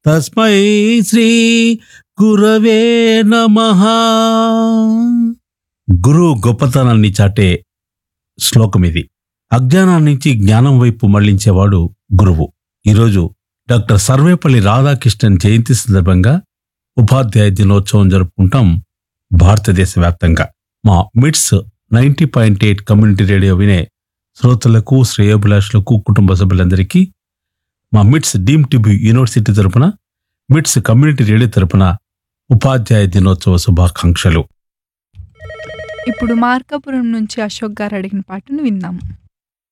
తస్మై శ్రీ గురవే నమః గురువు గొప్పతనాన్ని చాటే శ్లోకం ఇది అజ్ఞానం నుంచి జ్ఞానం వైపు మళ్లించేవాడు గురువు ఈరోజు డాక్టర్ సర్వేపల్లి రాధాకృష్ణన్ జయంతి సందర్భంగా ఉపాధ్యాయ దినోత్సవం జరుపుకుంటాం భారతదేశ వ్యాప్తంగా మా MITS ninety point eight community radio వినే శ్రోతలకు శ్రేయోభిలాషులకు కుటుంబ సభ్యులందరికీ మా మిట్స్ డీమ్ టిబి యూనివర్సిటీ తరపున మిట్స్ కమ్యూనిటీ రేడియో తరపున ఉపాధ్యాయ దినోత్సవ శుభాకాంక్షలు ఇప్పుడు మార్కాపురం నుంచి అశోక్ గారు అడిగిన పాటను విందాం